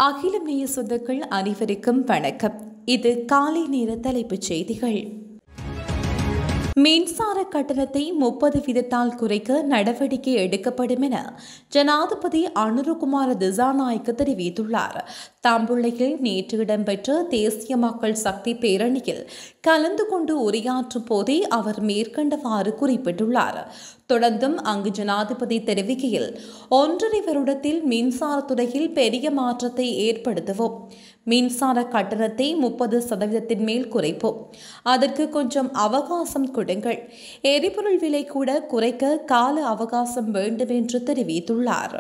அகிலம் நேய சொந்தங்கள் அனைவருக்கும் வணக்கம் இது காலை நேர தலைப்புச் செய்திகள் மின்சார கட்டணத்தை முப்பது வீதத்தால் குறைக்க நடவடிக்கை எடுக்கப்படும் என ஜனாதிபதி அனுருகுமார திசாநாயக்க தெரிவித்துள்ளார் தம்புள்ளையில் நேற்று இடம்பெற்ற தேசிய மக்கள் சக்தி பேரணியில் கலந்து கொண்டு உரையாற்றும் போதே அவர் மேற்கண்டவாறு குறிப்பிட்டுள்ளார் தொடர்ந்தும் அங்கு ஜனாதிபதி தெரிவிக்கையில் ஒன்றரை வருடத்தில் மின்சாரத்துறையில் பெரிய மாற்றத்தை ஏற்படுத்துவோம் மின்சார கட்டணத்தை முப்பது சதவீதத்தின் மேல் குறைப்போம் அதற்கு கொஞ்சம் அவகாசம் கொடுங்கள் எரிபொருள் விலை கூட குறைக்க கால அவகாசம் வேண்டும் என்று தெரிவித்துள்ளார்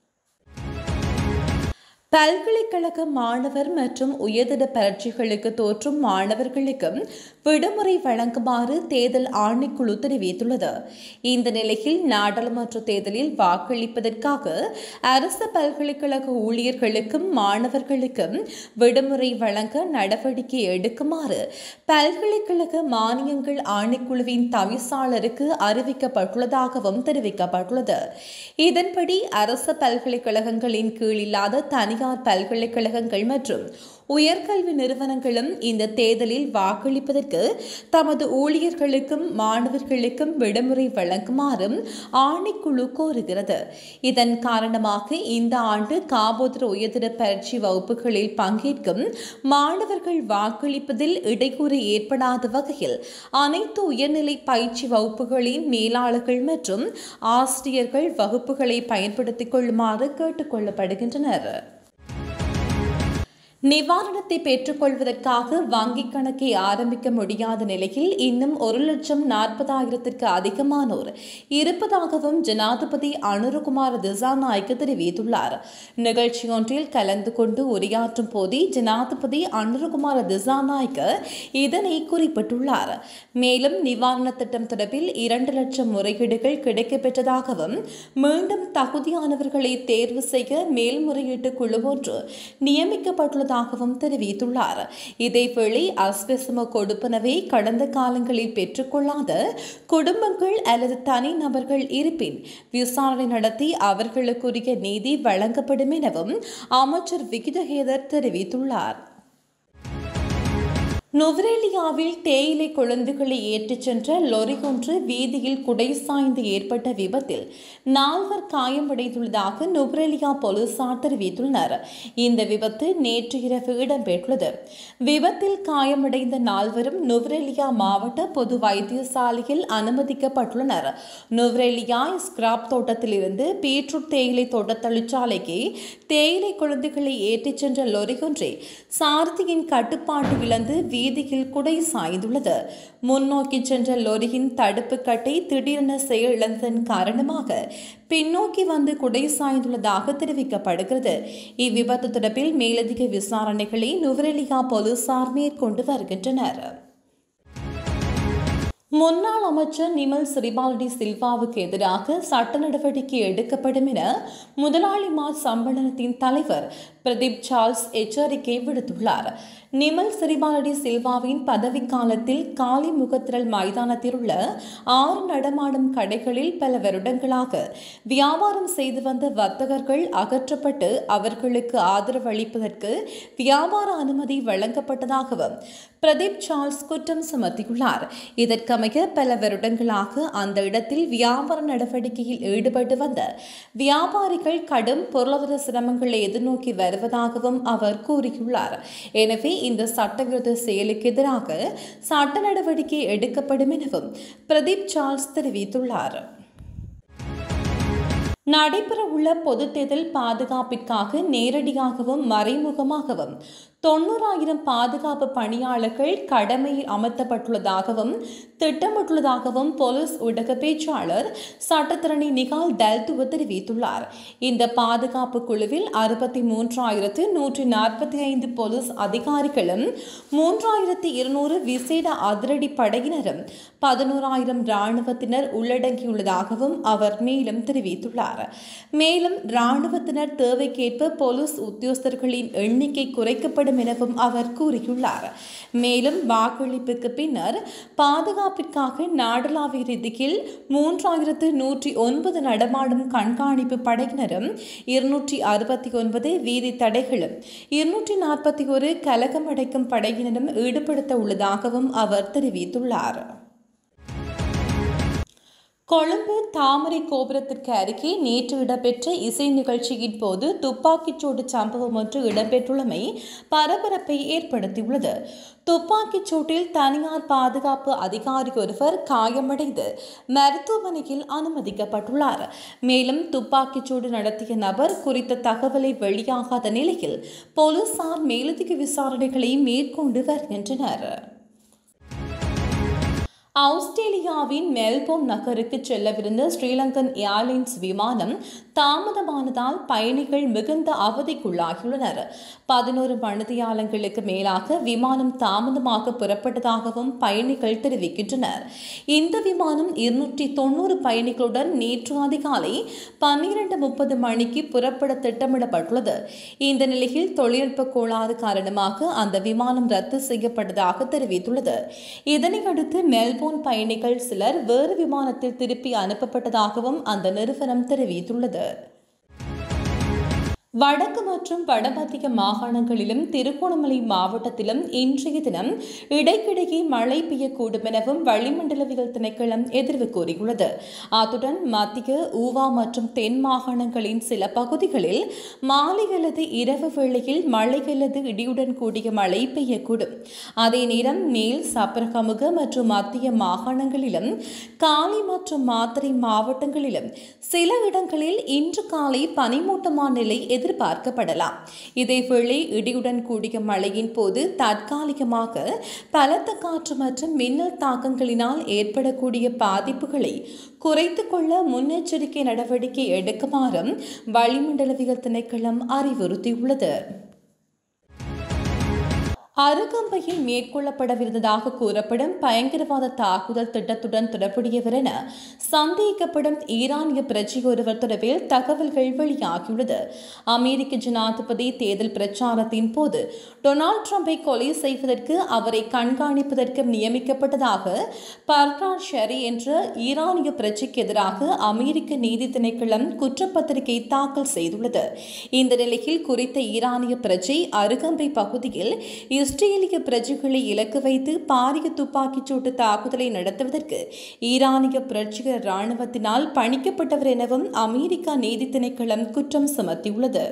பல்கலைக்கழக மாணவர் மற்றும் உயர்தர பரீட்சைகளுக்கு தோற்றும் மாணவர்களுக்கும் விடுமுறை வழங்குமாறு தேர்தல் ஆணைக்குழு தெரிவித்துள்ளது இந்த நிலையில் நாடாளுமன்ற தேர்தலில் வாக்களிப்பதற்காக அரசு பல்கலைக்கழக ஊழியர்களுக்கும் மாணவர்களுக்கும் விடுமுறை வழங்க நடவடிக்கை எடுக்குமாறு பல்கலைக்கழக மானியங்கள் ஆணைக்குழுவின் தவிசாளருக்கு அறிவிக்கப்பட்டுள்ளதாகவும் தெரிவிக்கப்பட்டுள்ளது இதன்படி அரசு பல்கலைக்கழகங்களின் கீழ் இல்லாத தனியார் பல்கலைக்கழகங்கள் மற்றும் உயர்கல்வி நிறுவனங்களும் இந்த தேர்தலில் வாக்களிப்பதற்கு தமது ஊழியர்களுக்கும் மாணவர்களுக்கும் விடுமுறை வழங்குமாறும் ஆணைக்குழு கோருகிறது இதன் காரணமாக இந்த ஆண்டு காபோதர உயர்தர பயிற்சி வகுப்புகளில் பங்கேற்கும் மாணவர்கள் வாக்களிப்பதில் இடையூறு ஏற்படாத வகையில் அனைத்து உயர்நிலை பயிற்சி வகுப்புகளின் மேலாளர்கள் மற்றும் ஆசிரியர்கள் வகுப்புகளை பயன்படுத்திக் கொள்ளுமாறு கேட்டுக் கொள்ளப்படுகின்றனர் நிவாரணத்தை பெற்றுக்கொள்வதற்காக வங்கிக் கணக்கை ஆரம்பிக்க முடியாத நிலையில் இன்னும் ஒரு லட்சம் நாற்பதாயிரத்திற்கு அதிகமானோர் இருப்பதாகவும் ஜனாதிபதி அனுருகுமார் திசாநாயக்க தெரிவித்துள்ளார் நிகழ்ச்சி ஒன்றில் கலந்து கொண்டு உரையாற்றும் போதே ஜனாதிபதி அனுருகுமார் திசாநாயக்க இதனை குறிப்பிட்டுள்ளார் மேலும் நிவாரண திட்டம் தொடர்பில் இரண்டு லட்சம் முறையீடுகள் கிடைக்கப்பெற்றதாகவும் மீண்டும் தகுதியானவர்களை தேர்வு செய்ய மேல்முறையீட்டு குழு ஒன்று நியமிக்கப்பட்டுள்ளது உள்ளதாகவும் தெரிவித்துள்ளார் இதேவேளை அஸ்வசம கொடுப்பனவை கடந்த காலங்களில் பெற்றுக்கொள்ளாத குடும்பங்கள் அல்லது தனி நபர்கள் இருப்பின் விசாரணை நடத்தி அவர்களுக்குரிய நீதி வழங்கப்படும் எனவும் அமைச்சர் விகிதஹேதர் தெரிவித்துள்ளார் நுவரேலியாவில் தேயிலை கொழுந்துகளை ஏற்றிச் சென்ற லொரி ஒன்று வீதியில் குடை சாய்ந்து ஏற்பட்ட விபத்தில் நால்வர் காயமடைந்துள்ளதாக நுவரேலியா போலீசார் தெரிவித்துள்ளனர் இந்த விபத்து நேற்று இரவு இடம்பெற்றுள்ளது விபத்தில் காயமடைந்த நால்வரும் நுவரேலியா மாவட்ட பொது வைத்தியசாலையில் அனுமதிக்கப்பட்டுள்ளனர் நுவரேலியா ஸ்கிராப் தோட்டத்திலிருந்து பீட்ரூட் தேயிலை தோட்ட தொழிற்சாலைக்கு தேயிலை கொழுந்துகளை ஏற்றிச் சென்ற லொரி ஒன்றை சாரதியின் கட்டுப்பாட்டு இழந்து வீதியில் குடை சாய்ந்துள்ளது முன்னோக்கி சென்ற லொரியின் தடுப்பு கட்டை திடீரென செயலிழந்ததன் காரணமாக பின்னோக்கி வந்து குடை சாய்ந்துள்ளதாக தெரிவிக்கப்படுகிறது இவ்விபத்து தொடர்பில் மேலதிக விசாரணைகளை நுவரெலியா போலீசார் மேற்கொண்டு வருகின்றனர் முன்னாள் அமைச்சர் நிமல் சிறிபால்டி சில்வாவுக்கு எதிராக சட்ட நடவடிக்கை எடுக்கப்படும் என முதலாளிமார் சம்மேளனத்தின் தலைவர் பிரதீப் சார்ல்ஸ் எச்சரிக்கை விடுத்துள்ளார் நிமல் சிறிபாலடி சில்வாவின் பதவிக்காலத்தில் காலி முகத்திரல் மைதானத்தில் உள்ள ஆறு நடமாடும் கடைகளில் பல வருடங்களாக வியாபாரம் செய்து வந்த வர்த்தகர்கள் அகற்றப்பட்டு அவர்களுக்கு ஆதரவு அளிப்பதற்கு வியாபார அனுமதி வழங்கப்பட்டதாகவும் பிரதீப் சார்ல்ஸ் குற்றம் சுமத்தியுள்ளார் இதற்கமைய பல வருடங்களாக அந்த இடத்தில் வியாபார நடவடிக்கையில் ஈடுபட்டு வந்த வியாபாரிகள் கடும் பொருளாதார சிரமங்களை எதிர்நோக்கி வருவதாகவும் அவர் கூறியுள்ளார் எனவே இந்த சட்டவிரோத செயலுக்கு எதிராக சட்ட நடவடிக்கை எடுக்கப்படும் எனவும் பிரதீப் சார்ல்ஸ் தெரிவித்துள்ளார் நடைபெறவுள்ள பொதுத் தேர்தல் பாதுகாப்பிற்காக நேரடியாகவும் மறைமுகமாகவும் தொண்ணூறாயிரம் பாதுகாப்பு பணியாளர்கள் கடமையில் அமர்த்தப்பட்டுள்ளதாகவும் திட்டமிட்டுள்ளதாகவும் போலீஸ் ஊடக பேச்சாளர் சட்டத்திரணி நிகால் டல்துவ தெரிவித்துள்ளார் இந்த பாதுகாப்பு குழுவில் அறுபத்தி மூன்றாயிரத்து நூற்றி நாற்பத்தி ஐந்து போலீஸ் அதிகாரிகளும் மூன்றாயிரத்தி இருநூறு விசேட அதிரடி படையினரும் பதினோராயிரம் இராணுவத்தினர் உள்ளடங்கியுள்ளதாகவும் அவர் மேலும் தெரிவித்துள்ளார் மேலும் இராணுவத்தினர் தேவைக்கேற்ப போலீஸ் உத்தியோகஸ்தர்களின் எண்ணிக்கை குறைக்கப்படும் எடுக்கப்படும் எனவும் அவர் கூறியுள்ளார் மேலும் வாக்களிப்புக்கு பின்னர் பாதுகாப்பிற்காக நாடளாவிய ரீதியில் மூன்றாயிரத்து நூற்றி ஒன்பது நடமாடும் கண்காணிப்பு படையினரும் இருநூற்றி அறுபத்தி ஒன்பது வீதி தடைகளும் இருநூற்றி நாற்பத்தி ஒரு கலகம் அடைக்கும் படையினரும் ஈடுபடுத்த உள்ளதாகவும் அவர் தெரிவித்துள்ளார் கொழும்பு தாமரை கோபுரத்திற்கு அருகே நேற்று இடம்பெற்ற இசை நிகழ்ச்சியின் போது துப்பாக்கிச்சூடு சம்பவம் ஒன்று இடம்பெற்றுள்ளமை பரபரப்பை ஏற்படுத்தியுள்ளது துப்பாக்கிச் சூட்டில் தனியார் பாதுகாப்பு அதிகாரி ஒருவர் காயமடைந்து மருத்துவமனையில் அனுமதிக்கப்பட்டுள்ளார் மேலும் துப்பாக்கிச்சூடு நடத்திய நபர் குறித்த தகவலை வெளியாகாத நிலையில் போலீசார் மேலதிக விசாரணைகளை மேற்கொண்டு வருகின்றனர் ஆஸ்திரேலியாவின் மெல்போர்ன் நகருக்கு செல்லவிருந்த ஸ்ரீலங்கன் ஏர்லைன்ஸ் விமானம் தாமதமானதால் பயணிகள் மிகுந்த அவதிக்குள்ளாகியுள்ளனர் பதினோரு மணித்தியாலங்களுக்கு மேலாக விமானம் தாமதமாக புறப்பட்டதாகவும் பயணிகள் தெரிவிக்கின்றனர் இந்த விமானம் இருநூற்றி தொண்ணூறு பயணிகளுடன் நேற்று அதிகாலை பன்னிரண்டு முப்பது மணிக்கு புறப்பட திட்டமிடப்பட்டுள்ளது இந்த நிலையில் தொழில்நுட்ப கோளாறு காரணமாக அந்த விமானம் ரத்து செய்யப்பட்டதாக தெரிவித்துள்ளது இதனையடுத்து மெல்போர்ன் பயணிகள் சிலர் வேறு விமானத்தில் திருப்பி அனுப்பப்பட்டதாகவும் அந்த நிறுவனம் தெரிவித்துள்ளது வடக்கு மற்றும் வடமத்திய மாகாணங்களிலும் திருகோணமலை மாவட்டத்திலும் இன்றைய தினம் இடைக்கிடையே மழை பெய்யக்கூடும் எனவும் வளிமண்டலவியல் திணைக்களம் எதிர்வு கூறியுள்ளது அத்துடன் மத்திய ஊவா மற்றும் தென் மாகாணங்களின் சில பகுதிகளில் மாலை அல்லது இரவு வேளையில் மழை அல்லது இடியுடன் கூடிய மழை பெய்யக்கூடும் அதே நேரம் மேல் சப்ரகமுக மற்றும் மத்திய மாகாணங்களிலும் காலி மற்றும் மாத்திரை மாவட்டங்களிலும் சில இடங்களில் இன்று காலை பனிமூட்டமான நிலை எதிர்பார்க்கப்படலாம் இதேவேளை இடியுடன் கூடிய மழையின் போது தற்காலிகமாக பலத்த காற்று மற்றும் மின்னல் தாக்கங்களினால் ஏற்படக்கூடிய பாதிப்புகளை குறைத்துக் கொள்ள முன்னெச்சரிக்கை நடவடிக்கை எடுக்குமாறும் வளிமண்டலவியல் திணைக்களம் அறிவுறுத்தியுள்ளது அருகம்பையில் மேற்கொள்ளப்படவிருந்ததாக கூறப்படும் பயங்கரவாத தாக்குதல் திட்டத்துடன் தொடர்புடையவர் என சந்தேகிக்கப்படும் ஈரானிய பிரஜை ஒருவர் தொடர்பில் தகவல்கள் வெளியாகியுள்ளது அமெரிக்க ஜனாதிபதி தேர்தல் பிரச்சாரத்தின் போது டொனால்ட் ட்ரம்பை கொலை செய்வதற்கு அவரை கண்காணிப்பதற்கு நியமிக்கப்பட்டதாக பர்கான் ஷெரி என்ற ஈரானிய பிரஜைக்கு எதிராக அமெரிக்க நீதி திணைக்களம் குற்றப்பத்திரிகை தாக்கல் செய்துள்ளது இந்த நிலையில் குறித்த ஈரானிய பிரஜை அருகம்பை பகுதியில் இஸ்ரேலிய பிரஜைகளை இலக்கு வைத்து பாரிய துப்பாக்கிச் சூட்டு தாக்குதலை நடத்துவதற்கு ஈரானிய புரட்சிகர இராணுவத்தினால் பணிக்கப்பட்டவர் எனவும் அமெரிக்கா நீதி திணைக்களம் குற்றம் சுமத்தியுள்ளது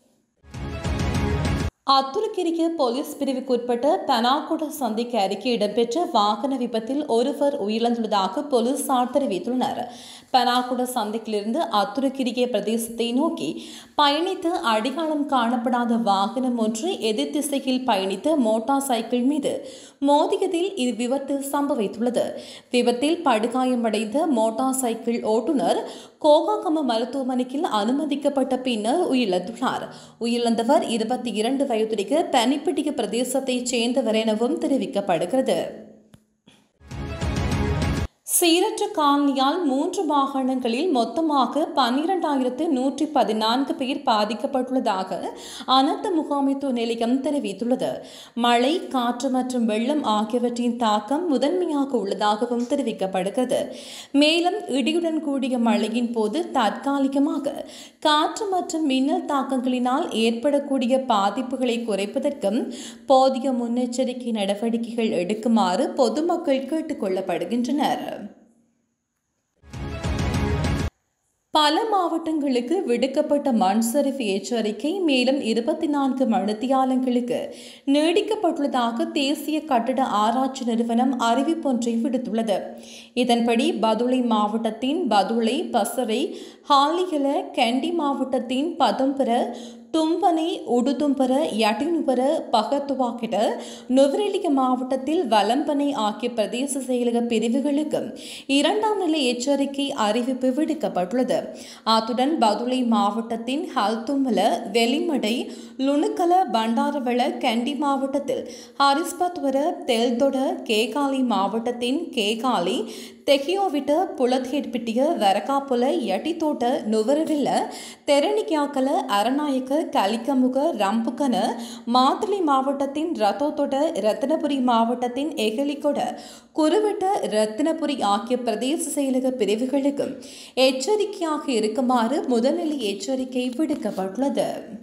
அத்துருக்கிரிய போலீஸ் பிரிவுக்குட்பட்ட பனாகுட சந்திக்கு அருகே இடம்பெற்ற வாகன விபத்தில் ஒருவர் உயிரிழந்துள்ளதாக போலீசார் தெரிவித்துள்ளனர் பனாகுட சந்திக்கிலிருந்து அத்துருக்கிரிய பிரதேசத்தை நோக்கி பயணித்து அடிகாலம் காணப்படாத வாகனம் ஒன்று எதிர் திசையில் பயணித்த மோட்டார் சைக்கிள் மீது மோதியதில் இது விபத்து சம்பவித்துள்ளது விபத்தில் படுகாயமடைந்த மோட்டார் சைக்கிள் ஓட்டுநர் கோகாகம மருத்துவமனைக்கு அனுமதிக்கப்பட்ட பின்னர் உயிரிழந்துள்ளார் உயிரிழந்தவர் இருபத்தி இரண்டு வயதுடைய பனிப்பிட்டிய பிரதேசத்தைச் சேர்ந்தவர் எனவும் தெரிவிக்கப்படுகிறது சீரற்ற காலனியால் மூன்று மாகாணங்களில் மொத்தமாக பன்னிரண்டாயிரத்து நூற்றி பதினான்கு பேர் பாதிக்கப்பட்டுள்ளதாக அனர்த்த முகாமைத்துவ நிலையம் தெரிவித்துள்ளது மழை காற்று மற்றும் வெள்ளம் ஆகியவற்றின் தாக்கம் முதன்மையாக உள்ளதாகவும் தெரிவிக்கப்படுகிறது மேலும் இடியுடன் கூடிய மழையின் போது தற்காலிகமாக காற்று மற்றும் மின்னல் தாக்கங்களினால் ஏற்படக்கூடிய பாதிப்புகளை குறைப்பதற்கும் போதிய முன்னெச்சரிக்கை நடவடிக்கைகள் எடுக்குமாறு பொதுமக்கள் கேட்டுக் கொள்ளப்படுகின்றனர் பல மாவட்டங்களுக்கு விடுக்கப்பட்ட மண் சரிவு எச்சரிக்கை மேலும் இருபத்தி நான்கு மணித்தியாலங்களுக்கு நீடிக்கப்பட்டுள்ளதாக தேசிய கட்டட ஆராய்ச்சி நிறுவனம் அறிவிப்பொன்றை விடுத்துள்ளது இதன்படி பதுளை மாவட்டத்தின் பதுளை பசறை ஹாலிகல கண்டி மாவட்டத்தின் பதம்பர தும்பனை உடுதும்பர யட்டினுபர பகத்துவாக்கிட நுவரெலிய மாவட்டத்தில் வலம்பனை ஆகிய பிரதேச செயலக பிரிவுகளுக்கு இரண்டாம் நிலை எச்சரிக்கை அறிவிப்பு விடுக்கப்பட்டுள்ளது அத்துடன் பதுளை மாவட்டத்தின் ஹல்துமல வெலிமடை லுணுக்கல பண்டாரவள கண்டி மாவட்டத்தில் ஹரிஸ்பத்வர தெல்தொட கேகாலி மாவட்டத்தின் கேகாலி தெஹியோவிட்ட புலத்தேட்பிட்டிய வரக்காப்புல எட்டித்தோட்ட நுவரவில்ல தெரணிக்காக்கல அரநாயக்க கலிக்கமுக ரம்புக்கன மாத்தளை மாவட்டத்தின் ரத்தோத்தொட ரத்தினபுரி மாவட்டத்தின் எகலிகொட குருவட்ட ரத்தினபுரி ஆகிய பிரதேச செயலக பிரிவுகளுக்கும் எச்சரிக்கையாக இருக்குமாறு முதல்நிலை எச்சரிக்கை விடுக்கப்பட்டுள்ளது